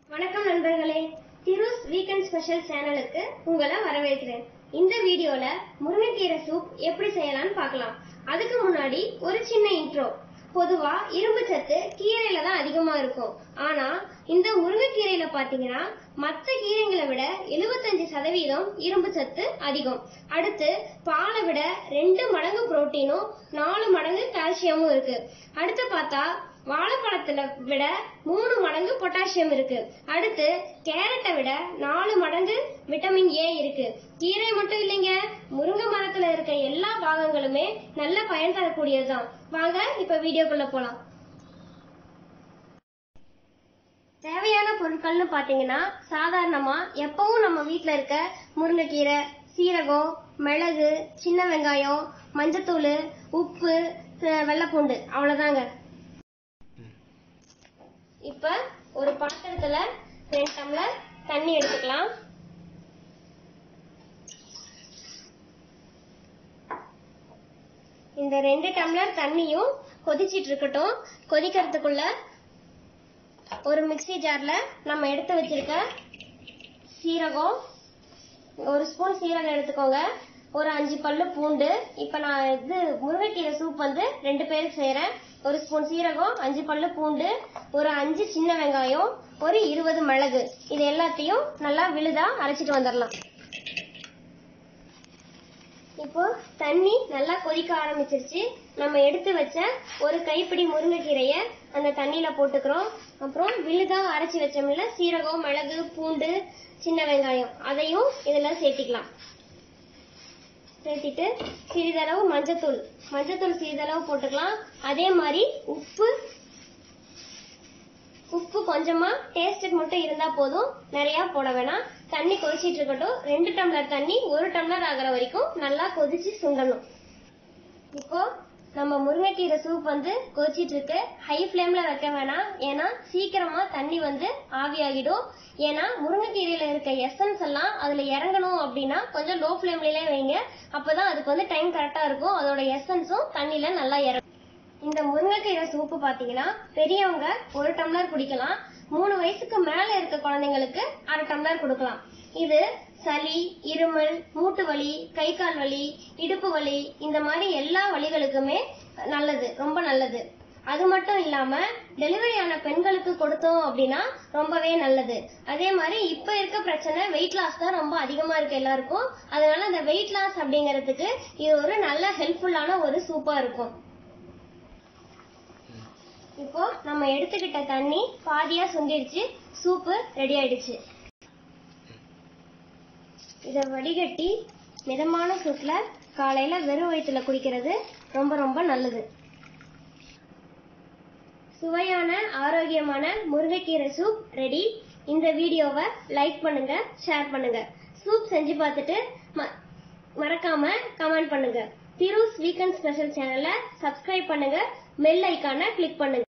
வணக்கம் நண்பர்களே திருஸ் weekend special சேனலுக்கு உங்களை வரவேற்கிறேன் இந்த வீடியோல முருங்கைக்கீரை சூப் எப்படி செய்யலாம்னு பார்க்கலாம் அதுக்கு முன்னாடி ஒரு சின்ன இன்ட்ரோ பொதுவா இரும்பு சத்து கீரையில தான் அதிகமா இருக்கும் ஆனா இந்த முருங்கைக்கீரையில பாத்தீங்கன்னா மத்த கீரைங்களை விட 75% சதவீதம் இரும்பு சத்து அதிகம் அடுத்து பாலை விட ரெண்டு மடங்கு புரோட்டீனும் நாலு மடங்கு கால்சியமும் இருக்கு அடுத்து பார்த்தா வாழைப்பழத்துல விட மூணு மடங்கு பொட்டாசியம் இருக்கு அடுத்து கேரட்டை விட நாலு மடங்கு விட்டமின் ஏ இருக்கு கீரை மட்டும் இல்லைங்க முருங்கை மரத்துல இருக்க எல்லா பாகங்களுமே நல்ல பயன் தரக்கூடியதுதான் வாங்க இப்ப வீடியோக்குள்ள போலாம் தேவையான பொருட்கள்னு பாத்தீங்கன்னா சாதாரணமா எப்பவும் நம்ம வீட்ல இருக்க முருங்கைக்கீரை சீரகம் மிளகு சின்ன வெங்காயம் மஞ்சத்தூள் உப்பு அஹ் வெள்ளைப்பூண்டு அவ்வளவுதாங்க இப்ப ஒரு பாத்திரத்துல ரெண்டு டம்ளர் தண்ணி எடுத்துக்கலாம் இந்த ரெண்டு டம்ளர் தண்ணியும் கொதிச்சிட்டு இருக்கட்டும் கொதிக்கிறதுக்குள்ள ஒரு மிக்ஸி ஜார்ல நம்ம எடுத்து வச்சிருக்க சீரகம் ஒரு ஸ்பூன் சீரகம் எடுத்துக்கோங்க ஒரு அஞ்சு பல்லு பூண்டு இப்ப நான் இது முருங்கைக்கீரை சூப் வந்து ரெண்டு பேருக்கு செய்யறேன் ஒரு ஸ்பூன் சீரகம் அஞ்சு பல்லு பூண்டு ஒரு அஞ்சு சின்ன வெங்காயம் ஒரு இருபது மிளகு இது எல்லாத்தையும் நல்லா விழுதா அரைச்சிட்டு வந்துடலாம் இப்போ தண்ணி நல்லா கொதிக்க ஆரம்பிச்சிருச்சு நம்ம எடுத்து வச்ச ஒரு கைப்பிடி முருங்கைக்கீரைய அந்த தண்ணியில போட்டுக்கிறோம் அப்புறம் விழுதா அரைச்சி வச்சோம்ல சீரகம் மிளகு பூண்டு சின்ன வெங்காயம் அதையும் இதுல சேர்த்திக்கலாம் சேர்த்திட்டு சிறிதளவு மஞ்சத்தூள் மஞ்சத்தூள் சிறிதளவு போட்டுக்கலாம் அதே மாதிரி உப்பு உப்பு கொஞ்சமா டேஸ்ட்டுக்கு மட்டும் இருந்தா போதும் நிறைய போட வேணாம் தண்ணி கொதிச்சிட்டு இருக்கட்டும் ரெண்டு டம்ளர் தண்ணி ஒரு டம்ளர் ஆகுற வரைக்கும் நல்லா கொதிச்சு சுண்டணும் இப்போ நம்ம முருங்கைக்கீரை சூப் வந்து கொதிச்சிட்டு இருக்கு ஹை ஃப்ளேம்ல வைக்க வேணாம் ஏன்னா சீக்கிரமா தண்ணி வந்து ஆவியாகிடும் ஏன்னா முருங்கைக்கீரையில இருக்க எசன்ஸ் எல்லாம் அதுல இறங்கணும் அப்படின்னா கொஞ்சம் லோ ஃப்ளேம்லயே வைங்க அப்பதான் அதுக்கு வந்து டைம் கரெக்டா இருக்கும் அதோட எசன்ஸும் தண்ணியில நல்லா இறங்கும் இந்த முருங்கைக்கீரை சூப்பு பாத்தீங்கன்னா பெரியவங்க ஒரு டம்ளர் குடிக்கலாம் மூணு வயசுக்கு மேல இருக்க குழந்தைங்களுக்கு அரை டம்ளர் கொடுக்கலாம் இது சளி இருமல் மூட்டு வலி கை கால் வலி இடுப்பு வலி இந்த மாதிரி எல்லா வலிகளுக்குமே நல்லது ரொம்ப நல்லது அது மட்டும் இல்லாம டெலிவரி ஆன பெண்களுக்கு கொடுத்தோம் அப்படின்னா ரொம்பவே நல்லது அதே மாதிரி இப்ப இருக்க பிரச்சனை வெயிட் லாஸ் தான் ரொம்ப அதிகமா இருக்கு எல்லாருக்கும் அதனால அந்த வெயிட் லாஸ் அப்படிங்கறதுக்கு இது ஒரு நல்ல ஹெல்ப்ஃபுல்லான ஒரு சூப்பா இருக்கும் இப்போ நம்ம எடுத்துக்கிட்ட தண்ணி பாதியா சுண்டிடுச்சு சூப்பு ரெடி ஆயிடுச்சு இத வடிகட்டி மிதமான சூட்ல காலையில வெறும் வயிற்றுல குடிக்கிறது ரொம்ப ரொம்ப நல்லது சுவையான ஆரோக்கியமான முருங்கைக்கீரை சூப் ரெடி இந்த வீடியோவை லைக் பண்ணுங்க ஷேர் பண்ணுங்க சூப் செஞ்சு பார்த்துட்டு ம- மறக்காம கமெண்ட் பண்ணுங்க திருஸ் வீக்கெண்ட் ஸ்பெஷல் சேனலை சப்ஸ்கிரைப் பண்ணுங்க பெல் ஐக்கானை கிளிக் பண்ணுங்க